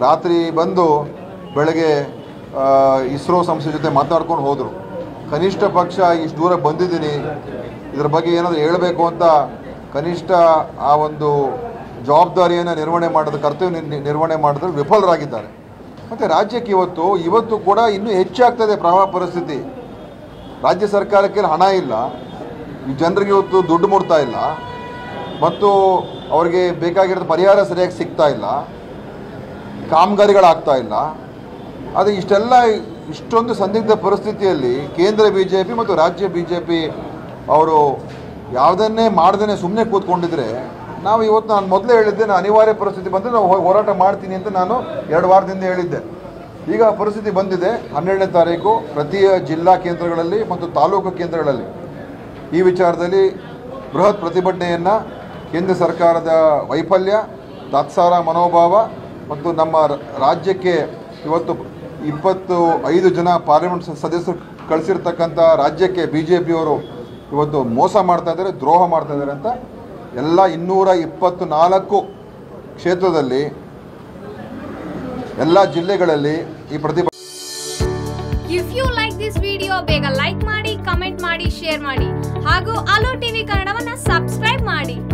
ರಾತ್ರಿ ಬಂದು ಬೆಳಗ್ಗೆ ಆ, ಇಸ್ರೋ ಸಂಸ್ಥೆ ಜೊತೆ ಮಾತಾಡ್ಕೊಂಡು ಹೋದರು ಕನಿಷ್ಠ ಪಕ್ಷ ಇಷ್ಟು ದೂರ ಬಂದಿದ್ದೀನಿ ಇದ್ರ ಬಗ್ಗೆ ಏನಾದರೂ ಹೇಳಬೇಕು ಅಂತ ಕನಿಷ್ಠ ಆ ಒಂದು ಜವಾಬ್ದಾರಿಯನ್ನು ನಿರ್ವಹಣೆ ಮಾಡೋದು ಕರ್ತವ್ಯ ನಿರ್- ನಿರ್ವಹಣೆ ಮಾಡಿದ್ರೆ ವಿಫಲರಾಗಿದ್ದಾರೆ ಮತ್ತು ರಾಜ್ಯಕ್ಕೆ ಇವತ್ತು ಇವತ್ತು ಕೂಡ ಇನ್ನೂ ಹೆಚ್ಚಾಗ್ತದೆ ಪ್ರವಾಹ ಪರಿಸ್ಥಿತಿ ರಾಜ್ಯ ಸರ್ಕಾರಕ್ಕೆ ಹಣ ಇಲ್ಲ ಈ ಜನರಿಗೆ ಇವತ್ತು ದುಡ್ಡು ಮುಡ್ತಾ ಇಲ್ಲ ಮತ್ತು ಅವರಿಗೆ ಬೇಕಾಗಿರೋ ಪರಿಹಾರ ಸರಿಯಾಗಿ ಸಿಗ್ತಾ ಇಲ್ಲ ಕಾಮಗಾರಿಗಳಾಗ್ತಾ ಇಲ್ಲ ಅದು ಇಷ್ಟೆಲ್ಲ ಇಷ್ಟೊಂದು ಸಂದಿಗ್ಧ ಪರಿಸ್ಥಿತಿಯಲ್ಲಿ ಕೇಂದ್ರ ಬಿ ಜೆ ಪಿ ಮತ್ತು ರಾಜ್ಯ ಬಿ ಜೆ ಪಿ ಅವರು ಯಾವುದನ್ನೇ ಮಾಡ್ದೇ ಸುಮ್ಮನೆ ಕೂತ್ಕೊಂಡಿದ್ರೆ ನಾವು ಇವತ್ತು ನಾನು ಮೊದಲೇ ಹೇಳಿದ್ದೆ ನಾನು ಅನಿವಾರ್ಯ ಪರಿಸ್ಥಿತಿ ಬಂದರೆ ನಾವು ಹೋ- ಹೋರಾಟ ಮಾಡ್ತೀನಿ ಅಂತ ನಾನು ಎರಡು ವಾರದಿಂದ ಹೇಳಿದ್ದೆ ಈಗ ಆ ಪರಿಸ್ಥಿತಿ ಬಂದಿದೆ ಹನ್ನೆರಡನೇ ತಾರೀಕು ಪ್ರತಿ ಜಿಲ್ಲಾ ಕೇಂದ್ರಗಳಲ್ಲಿ ಮತ್ತು ತಾಲೂಕು ಕೇಂದ್ರಗಳಲ್ಲಿ ಈ ವಿಚಾರದಲ್ಲಿ ಬೃಹತ್ ಪ್ರತಿಭಟನೆಯನ್ನು ಕೇಂದ್ರ ಸರ್ಕಾರದ ವೈಫಲ್ಯ ತಾತ್ಸಾರ ಮನೋಭಾವ ಮತ್ತು ನಮ್ಮ ರ- ರಾಜ್ಯಕ್ಕೆ ಇವತ್ತು ಇಪ್ಪತ್ತು ಐದು ಜನ ಪಾರ್ಲಿಮೆಂಟ್ ಸ- ಸದಸ್ಯರು ಕಳಿಸಿರ್ತಕ್ಕಂಥ ರಾಜ್ಯಕ್ಕೆ ಬಿ ಜೆ ಪಿಯವರು ಇವತ್ತು ಮೋಸ ಮಾಡ್ತಾ ಇದ್ದಾರೆ ದ್ರೋಹ ಮಾಡ್ತಾ ಇದ್ದಾರೆ ಅಂತ ಎಲ್ಲ ಇನ್ನೂರ ಇಪ್ಪತ್ತು ನಾಲ್ಕು ಕ್ಷೇತ್ರದಲ್ಲಿ ಎಲ್ಲ ಜಿಲ್ಲೆಗಳಲ್ಲಿ ಈ ಪ್ರತಿಭಟನೆ if you like this video ಬೇಗ ಲೈಕ್ ಮಾಡಿ ಕಮೆಂಟ್ ಮಾಡಿ ಶೇರ್ ಮಾಡಿ ಹಾಗೂ ಅಲೋ ಟಿವಿ ಕನ್ನಡವನ್ನ ಸಬ್ಸ್ಕ್ರೈಬ್ ಮಾಡಿ